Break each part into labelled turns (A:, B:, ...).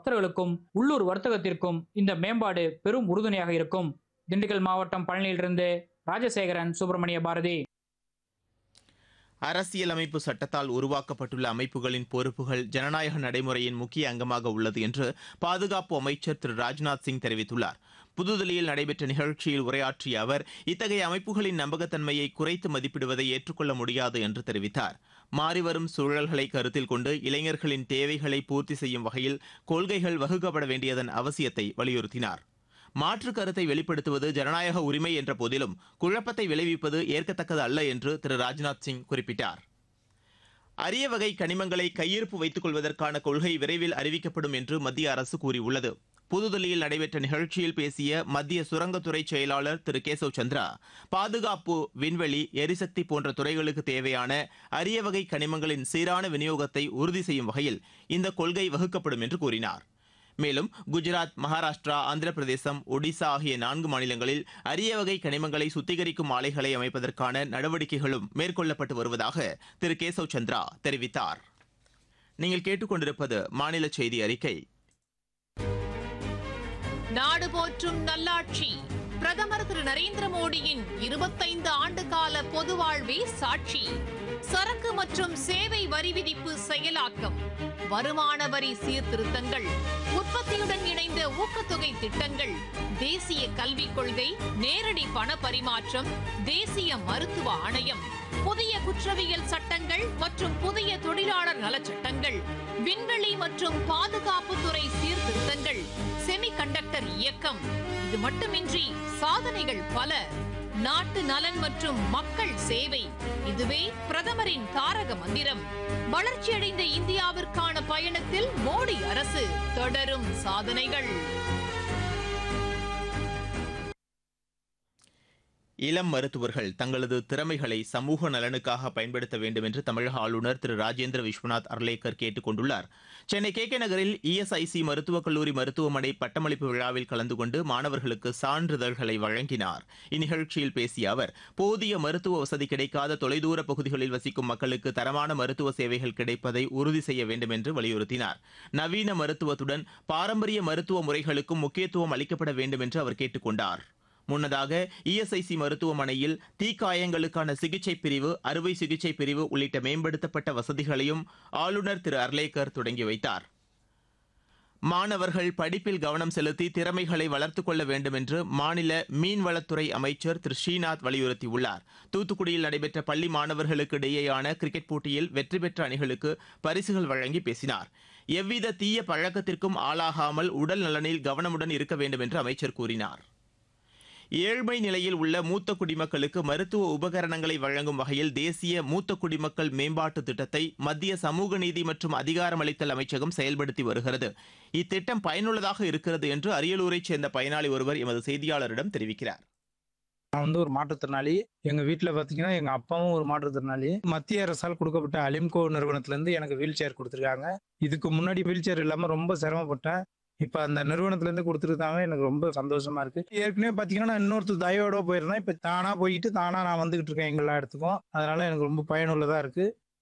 A: பக்தர்களுக்கும் உள்ளூர் வர்த்தகத்திற்கும் இந்த மேம்பாடு பெரும் உறுதுணையாக இருக்கும் திண்டுக்கல் மாவட்டம் பழனியிலிருந்து ராஜசேகரன் சுப்பிரமணிய பாரதி
B: அரசியலமைப்பு சட்டத்தால் உருவாக்கப்பட்டுள்ள அமைப்புகளின் பொறுப்புகள் ஜனநாயக நடைமுறையின் முக்கிய அங்கமாக உள்ளது என்று பாதுகாப்பு அமைச்சர் திரு ராஜ்நாத் சிங் தெரிவித்துள்ளார் புதுதில்லியில் நடைபெற்ற நிகழ்ச்சியில் உரையாற்றிய அவர் இத்தகைய அமைப்புகளின் நம்பகத்தன்மையை குறைத்து மதிப்பிடுவதை ஏற்றுக்கொள்ள முடியாது என்று தெரிவித்தார் மாறிவரும் சூழல்களை கருத்தில் கொண்டு இளைஞர்களின் தேவைகளை பூர்த்தி செய்யும் வகையில் கொள்கைகள் வகுக்கப்பட வேண்டியதன் அவசியத்தை வலியுறுத்தினார் மாற்று கருத்தை வெளிப்படுத்துவது ஜனநாயக உரிமை என்ற போதிலும் குழப்பத்தை விளைவிப்பது ஏற்கத்தக்கது அல்ல என்று திரு ராஜ்நாத் சிங் குறிப்பிட்டார் அரிய வகை கனிமங்களை கையிருப்பு வைத்துக் கொள்வதற்கான கொள்கை விரைவில் அறிவிக்கப்படும் என்று மத்திய அரசு கூறியுள்ளது புதுதில்லியில் நடைபெற்ற நிகழ்ச்சியில் பேசிய மத்திய சுரங்கத்துறை செயலாளர் திரு கேசவ் சந்திரா பாதுகாப்பு விண்வெளி எரிசக்தி போன்ற துறைகளுக்கு தேவையான அரிய வகை கனிமங்களின் சீரான விநியோகத்தை உறுதி செய்யும் வகையில் இந்த கொள்கை வகுக்கப்படும் என்று கூறினார் மேலும் குஜராத் மகாராஷ்டிரா ஆந்திர பிரதேசம் ஒடிசா ஆகிய நான்கு மாநிலங்களில் அரிய வகை கனிமங்களை சுத்திகரிக்கும் ஆலைகளை அமைப்பதற்கான நடவடிக்கைகளும் மேற்கொள்ளப்பட்டு வருவதாக திரு கேசவ் சந்திரா தெரிவித்தார் நீங்கள் கேட்டுக்கொண்டிருப்பது மாநில செய்தி அறிக்கை
C: நாடு போற்றும் நல்லாட்சி பிரதமர் திரு நரேந்திர மோடியின் இருபத்தைந்து ஆண்டு கால பொது வாழ்வே சாட்சி சரக்கு மற்றும் சேவை வரி விதிப்பு செயலாக்கம் வருமான வரி சீர்திருத்தங்கள் உற்பத்தியுடன் இணைந்த ஊக்கத்தொகை திட்டங்கள் தேசிய கல்விக் கொள்கை நேரடி பண பரிமாற்றம் தேசிய மருத்துவ ஆணையம் புதிய குற்றவியல் சட்டங்கள் மற்றும் புதிய தொழிலாளர் நலச்சட்டங்கள் விண்வெளி மற்றும் பாதுகாப்பு துறை சீர்திருத்தங்கள் செமிகண்டக்டர் இயக்கம் இது மட்டுமின்றி சாதனைகள் பல நாட்டு நலன் மற்றும் மக்கள் சேவை இதுவே பிரதமரின் தாரக மந்திரம் வளர்ச்சியடைந்த இந்தியாவிற்கான பயணத்தில் மோடி அரசு தொடரும் சாதனைகள்
B: இளம் மருத்துவர்கள் தங்களது திறமைகளை சமூக நலனுக்காக பயன்படுத்த வேண்டும் என்று தமிழக ஆளுநர் திரு ராஜேந்திர விஸ்வநாத் அர்லேக்கர் கேட்டுக் கொண்டுள்ளார் சென்னை கே கே நகரில் இஎஸ்ஐசி மருத்துவக் கல்லூரி மருத்துவமனை பட்டமளிப்பு விழாவில் கலந்து கொண்டு மாணவர்களுக்கு சான்றிதழ்களை வழங்கினார் இந்நிகழ்ச்சியில் பேசிய அவர் போதிய மருத்துவ வசதி கிடைக்காத தொலைதூர பகுதிகளில் வசிக்கும் மக்களுக்கு தரமான மருத்துவ சேவைகள் கிடைப்பதை உறுதி செய்ய வேண்டும் என்று வலியுறுத்தினார் நவீன மருத்துவத்துடன் பாரம்பரிய மருத்துவ முறைகளுக்கும் முக்கியத்துவம் அளிக்கப்பட வேண்டும் என்று அவர் கேட்டுக் கொண்டார் முன்னதாக இஎஸ்ஐசி மருத்துவமனையில் தீக்காயங்களுக்கான சிகிச்சை பிரிவு அறுவை சிகிச்சை பிரிவு உள்ளிட்ட மேம்படுத்தப்பட்ட வசதிகளையும் ஆளுநர் திரு அர்லேக்கர் தொடங்கி வைத்தார் மாணவர்கள் படிப்பில் கவனம் செலுத்தி திறமைகளை வளர்த்துக் கொள்ள வேண்டும் என்று மாநில மீன்வளத்துறை அமைச்சர் திரு ஸ்ரீநாத் வலியுறுத்தியுள்ளார் தூத்துக்குடியில் நடைபெற்ற பள்ளி மாணவர்களுக்கு இடையேயான கிரிக்கெட் போட்டியில் வெற்றி பெற்ற அணிகளுக்கு பரிசுகள் வழங்கி பேசினார் எவ்வித தீய பழக்கத்திற்கும் ஆளாகாமல் உடல் நலனில் கவனமுடன் இருக்க வேண்டும் என்று அமைச்சர் கூறினார் ஏழ்மை நிலையில் உள்ள மூத்த குடிமக்களுக்கு மருத்துவ உபகரணங்களை வழங்கும் வகையில் தேசிய மூத்த குடிமக்கள் மேம்பாட்டு திட்டத்தை மத்திய சமூக நீதி மற்றும் அதிகாரமளித்தல் அமைச்சகம் செயல்படுத்தி வருகிறது இத்திட்டம் பயனுள்ளதாக இருக்கிறது என்று அரியலூரைச் சேர்ந்த பயனாளி ஒருவர் எமது செய்தியாளரிடம் தெரிவிக்கிறார்
D: நான் வந்து ஒரு மாற்றுத்திறனாளி எங்க வீட்டில் பார்த்தீங்கன்னா எங்க அப்பாவும் ஒரு மாற்றுத்திறனாளி மத்திய அரசால் கொடுக்கப்பட்ட அலிம்கோ நிறுவனத்திலேருந்து எனக்கு வீல் சேர் கொடுத்துருக்காங்க இதுக்கு முன்னாடி வீல் சேர் இல்லாமல் ரொம்ப சிரமப்பட்டேன் இப்போ அந்த நிறுவனத்துலேருந்து கொடுத்துருக்காங்க எனக்கு ரொம்ப சந்தோஷமா இருக்கு ஏற்கனவே பார்த்தீங்கன்னா நான் இன்னொருத்தர் தயவோட போயிருந்தேன் இப்போ தானா போயிட்டு தானா நான் வந்துகிட்டு இருக்கேன் எங்களா இடத்துக்கும் அதனால எனக்கு ரொம்ப பயனுள்ளதா இருக்கு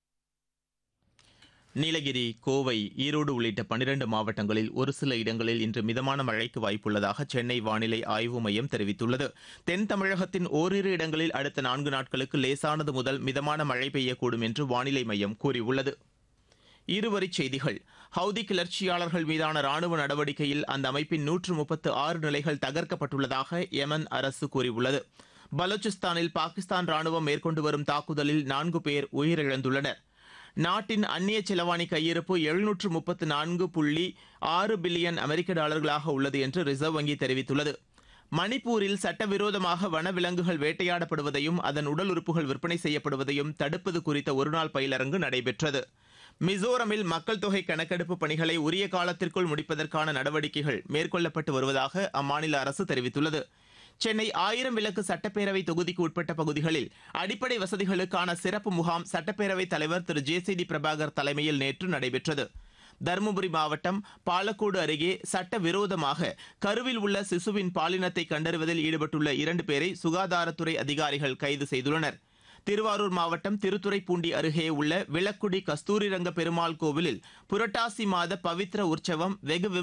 B: நீலகிரி கோவை ஈரோடு உள்ளிட்ட பனிரெண்டு மாவட்டங்களில் ஒரு சில இடங்களில் இன்று மிதமான மழைக்கு வாய்ப்புள்ளதாக சென்னை வானிலை ஆய்வு மையம் தெரிவித்துள்ளது தென் தமிழகத்தின் ஓரிரு இடங்களில் அடுத்த நான்கு நாட்களுக்கு லேசானது முதல் மிதமான மழை பெய்யக்கூடும் என்று வானிலை மையம் கூறியுள்ளது இருவரிச் செய்திகள் ஹவுதி கிளர்ச்சியாளர்கள் மீதான ராணுவ நடவடிக்கையில் அந்த அமைப்பின் நூற்று முப்பத்து ஆறு நிலைகள் தகர்க்கப்பட்டுள்ளதாக யெமன் அரசு கூறியுள்ளது பலூச்சிஸ்தானில் பாகிஸ்தான் ராணுவம் மேற்கொண்டு வரும் தாக்குதலில் நான்கு பேர் உயிரிழந்துள்ளனர் நாட்டின் அந்நிய செலவாணி கையிருப்பு எழுநூற்று முப்பத்து நான்கு புள்ளி ஆறு பில்லியன் அமெரிக்க டாலர்களாக உள்ளது என்று ரிசர்வ் வங்கி தெரிவித்துள்ளது மணிப்பூரில் சட்டவிரோதமாக வனவிலங்குகள் வேட்டையாடப்படுவதையும் அதன் உடல் உறுப்புகள் விற்பனை செய்யப்படுவதையும் தடுப்பது குறித்த ஒருநாள் பயிலரங்கு நடைபெற்றது மிசோரமில் மக்கள் தொகை கணக்கெடுப்பு பணிகளை உரிய காலத்திற்குள் முடிப்பதற்கான நடவடிக்கைகள் மேற்கொள்ளப்பட்டு வருவதாக அம்மாநில அரசு தெரிவித்துள்ளது சென்னை ஆயிரம் விளக்கு சட்டப்பேரவை தொகுதிக்கு உட்பட்ட பகுதிகளில் அடிப்படை வசதிகளுக்கான சிறப்பு முகாம் சட்டப்பேரவைத் தலைவர் Thiru J C T Prabhakar தலைமையில் நேற்று நடைபெற்றது தருமபுரி மாவட்டம் பாலக்கோடு அருகே சட்டவிரோதமாக கருவில் உள்ள சிசுவின் பாலினத்தை கண்டறிவதில் ஈடுபட்டுள்ள இரண்டு பேரை சுகாதாரத்துறை அதிகாரிகள் கைது செய்துள்ளனர் திருவாரூர் மாவட்டம் திருத்துறைப்பூண்டி அருகே உள்ள விளக்குடி கஸ்தூரிரங்க பெருமாள் கோவிலில் புரட்டாசி மாத பவித்ர உற்சவம் வெகு